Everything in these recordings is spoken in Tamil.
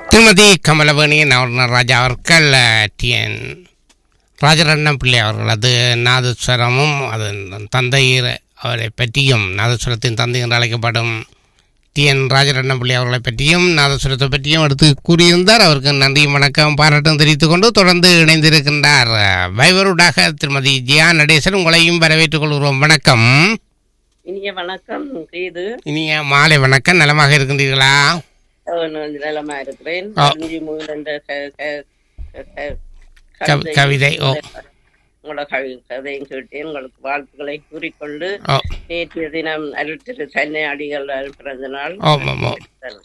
திருமதி கமலவேணி நவர்ணராஜா அவர்கள் டிஎன் ராஜரண்ணம் பிள்ளை அவர்கள் அது நாதஸ்வரமும் அது தந்தை அவரை பற்றியும் நாதஸ்வரத்தின் தந்தை என்று அழைக்கப்படும் டிஎன் ராஜரண்ணம் பிள்ளை அவர்களை பற்றியும் நாதஸ்வரத்தை பற்றியும் எடுத்து கூறியிருந்தார் அவருக்கு நன்றி வணக்கம் பாராட்டும் தெரிவித்துக் கொண்டு தொடர்ந்து இணைந்திருக்கின்றார் வைவருடாக திருமதி ஜியா நடேசன் உங்களையும் வரவேற்றுக் கொள்கிறோம் வணக்கம் இனிய வணக்கம் இது இனிய மாலை வணக்கம் நலமாக இருக்கின்றீர்களா நிலமா இருக்கிறேன் ஆ. அஞ்சு மூணு என்ற க- க- க- க- கவி- கவிதை, ஓ. உங்களோட கவி கதையும் கேட்டேன் உங்களுக்கு வாழ்த்துக்களை கூறிக்கொண்டு ஓ நேற்றைய தினம் அருள் திரு சென்னை அடிகள் பிறந்த நாள் ஆமாம் ஆமாம்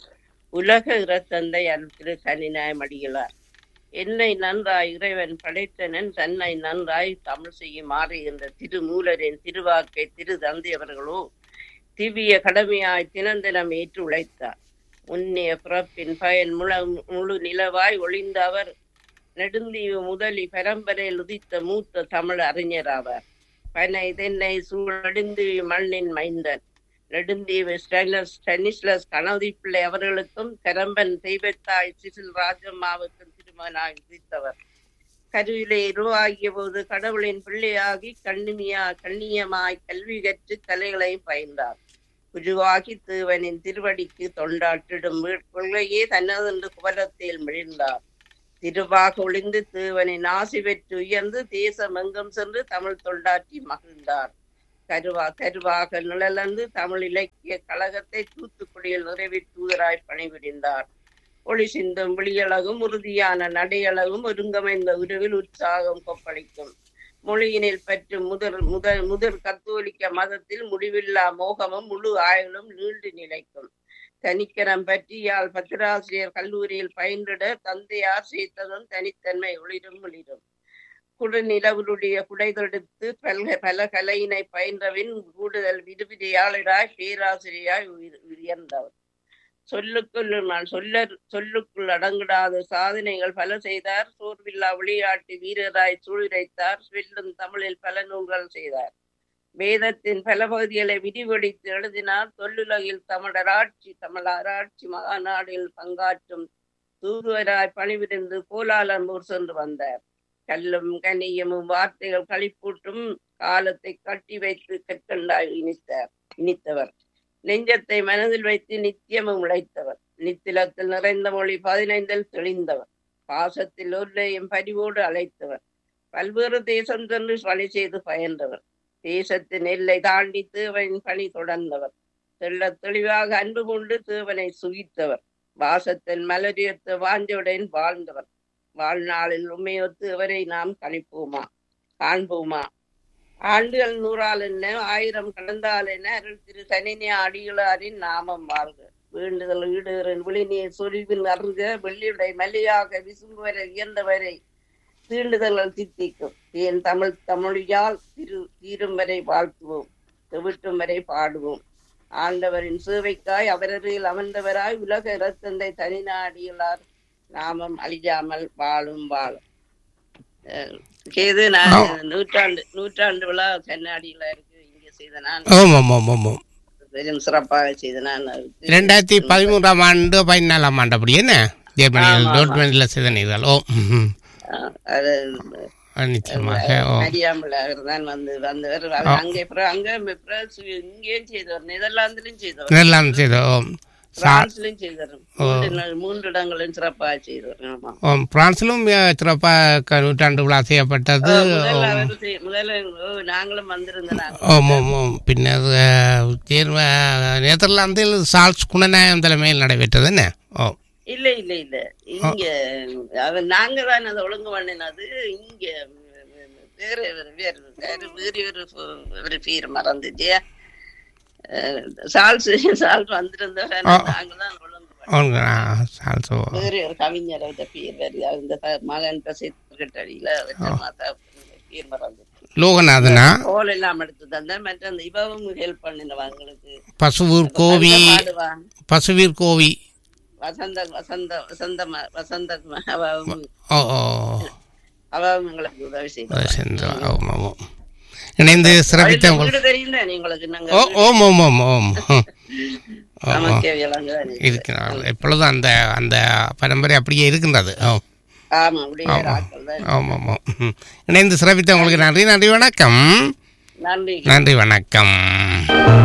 உலக இரத்தந்தை அருள் திரு சனிநாயம் அடிகளார் என்னை நன்றாய் இறைவன் படைத்தனன் தன்னை நன்றாய் தமிழ் செய்யும் மாறுகின்ற திருமூலரின் திருவாக்கை திரு தந்தையவர்களோ திவ்ய கடமையாய் தினந்தினம் ஏற்று உழைத்தார் உன்னிய பிறப்பின் பயன் முழ முழு நிலவாய் ஒளிந்த அவர் நெடுந்தீவு முதலி பரம்பரையில் உதித்த மூத்த தமிழ் அறிஞராவார் பனை தென்னை சூழடுந்தீவு மண்ணின் மைந்தன் நெடுந்தீவு ஸ்டெனிஸ் ஸ்டெனிஸ்லஸ் கணதி பிள்ளை அவர்களுக்கும் கரம்பன் தெய்வத்தாய் சிசில் ராஜம்மாவுக்கும் திருமணாய் உதித்தவர் கருவிலே உருவாகிய போது கடவுளின் பிள்ளையாகி கண்ணிமியா கண்ணியமாய் கல்வி கற்று கலைகளை பயின்றார் குருவாகி தேவனின் திருவடிக்கு தொண்டாற்றிடும் கொள்கையே தனதென்று குவலத்தில் மிழிந்தார் திருவாக ஒளிந்து தேவனின் ஆசி பெற்று உயர்ந்து தேசம் எங்கும் சென்று தமிழ் தொண்டாற்றி மகிழ்ந்தார் கருவா கருவாக நிழலந்து தமிழ் இலக்கிய கழகத்தை தூத்துக்குடியில் நிறைவி தூதராய் பணிபுரிந்தார் ஒளி சிந்தும் விழியழகும் உறுதியான நடையழகும் ஒருங்கமைந்த உருவில் உற்சாகம் கொப்பளிக்கும் மொழியினில் பற்றும் முதல் முதல் முதல் கத்தோலிக்க மதத்தில் முடிவில்லா மோகமும் முழு ஆயுளும் நீண்டு நிலைக்கும் தனிக்கரம் பற்றி யாழ் பத்திராசிரியர் கல்லூரியில் பயின்றிட தந்தையார் சேர்த்ததும் தனித்தன்மை ஒளிரும் ஒளிரும் குடுநிலவருடைய குடைதெடுத்து பல்க பல கலையினை பயின்றவின் கூடுதல் விடுவிதையாளராய் பேராசிரியராய் உயிர் உயர்ந்தவர் சொல்லுக்குள் நான் சொல்ல சொல்லுக்குள் அடங்கிடாத சாதனைகள் பல செய்தார் சோர்வில்லா விளையாட்டு வீரராய் சூழிரைத்தார் வெல்லும் தமிழில் பல நூல்கள் செய்தார் வேதத்தின் பல பகுதிகளை விரிவடித்து எழுதினார் தொல்லுலகில் தமிழராட்சி தமிழராட்சி மகாநாடில் பங்காற்றும் தூதுவராய் பணிபுரிந்து கோலாலம்பூர் சென்று வந்தார் கல்லும் கனியமும் வார்த்தைகள் களிப்பூட்டும் காலத்தை கட்டி வைத்து கற்கண்டாய் இனித்தார் இனித்தவர் நெஞ்சத்தை மனதில் வைத்து நித்தியமும் உழைத்தவர் நித்திலத்தில் நிறைந்த மொழி பதினைந்தில் தெளிந்தவர் பாசத்தில் ஒருளையும் பரிவோடு அழைத்தவர் பல்வேறு தேசம் சென்று பணி செய்து பயின்றவர் தேசத்தின் எல்லை தாண்டி தேவனின் பணி தொடர்ந்தவர் தெள்ள தெளிவாக அன்பு கொண்டு தேவனை சுகித்தவர் வாசத்தில் மலரியத்து வாஞ்சவுடன் வாழ்ந்தவர் வாழ்நாளில் உண்மையொத்து அவரை நாம் கணிப்போமா காண்போமா ஆண்டுகள் நூறால் என்ன ஆயிரம் கடந்தால் என்ன அருள் திரு சனினி அடிகளாரின் நாமம் வாழ்க வேண்டுதல் ஈடுகளின் விழிநீர் சொரிவில் அருக வெள்ளியுடை மல்லியாக விசும்புவரை உயர்ந்தவரை தீண்டுதல்கள் தித்திக்கும் தேன் தமிழ் தமிழியால் திரு தீரும் வரை வாழ்த்துவோம் தெவிட்டும் வரை பாடுவோம் ஆண்டவரின் சேவைக்காய் அவரருகில் அமர்ந்தவராய் உலக இரத்தந்தை தனிநாடிகளார் நாமம் அழியாமல் வாழும் வாழும் அஹ் கேது நான் நூற்றாண்டு நூற்றாண்டு விழா கண்ணாடியில இருக்கு இங்க செய்த நான் ஆமாம் ஆமாம் ஆமாம் பெரும் சிறப்பாக செய்த நான் ரெண்டாயிரத்தி பதிமூன்றாம் ஆண்டு பதினாலாம் ஆண்டு அப்படி என்ன ஜெர்மனியில் ஆமா, ஆமா. டோட்மெண்டில் சிதனீர்கள் ஓ ம்ஹும். அஹ், அது நிச்சயமாக ஓ மரியாமலாக தான் வந்து வந்தவர் அவர் அங்கே பிற- அங்க பிற- இங்கேயும் செய்தவர் நெதர்லாந்திலும் செய்தவர் இதெல்லாம் செய்த ஓ சா பிரான்ஸ்லயும் செய்தவர் மூன்று நாள்- மூன்று இடங்களும் சிறப்பாக செய்தவர் ஆமா ஓ பிரான்சிலும் மிக சிறப்பாக க- நூற்றாண்டு விழா செய்யப்பட்டது முதல்ல அவர் செய்- முதல்ல ஓ, நாங்களும் வந்திருந்தோம் நாங்க. ஓம் ஓம் ஓம் பின்னர் அஹ், ஜெர்ம நெதர்லாந்தில் சார்ல்ஸ் குணநாயகம் தலைமையில் நடைபெற்றது என்ன ஓ இல்ல இல்ல இல்ல இங்க அவர் நாங்க தான் அதை ஒழுங்கு பண்ணினது இங்க வேற வேற வேற வேற வேறு ஒரு ஒரு பேர் மறந்துச்சு அஹ், சால்ஸ் சால்ஸ் வந்திருந்தவர் நாங்க தான் ஒழுங்கு பண்ணோம். அவங்க சார்ல்ஸ் ஓ வேற ஒரு கவிஞர் அவர்கிட்ட பேர் வேறு அந்த ப- மகன் செக்ரட்டரியில வச்ச மாதா பேர் மறந்து லோகநாதனா கோல் எல்லாம் எடுத்து தந்தேன் மற்ற அந்த இவவும் ஹெல்ப் பண்ணினவங்களுக்கு பசுவூர் கோவி பாடுவான் பசுவீர் கோவி வசந்த வசந்த வசந்த ம- வசந்த ம- அவ- ஓ ஓ அவ உங்களுக்கு உதவி செய்வாங்க அது சென்று ஓம் ஓம் ஓம். இணைந்து சிறப்பித்த உங்கள் வீடு தெரியும் தானே உங்களுக்கு நாங்க ஓ ஓம் ஓம் ஓம் ஓம் ஓ, ஓ. நமக்கே விளங்குதான் இது. இருக்கிறார்கள் எப்பொழுதும் அந்த அந்த பரம்பரை அப்படியே இருக்கின்றது ஓ ஆமா அப்படியே ஆட்கள் தான் ஆமாம் ஆமாம் ம். இணைந்து சிறப்பித்த உங்களுக்கு நன்றி நன்றி வணக்கம் நன்றி நன்றி வணக்கம்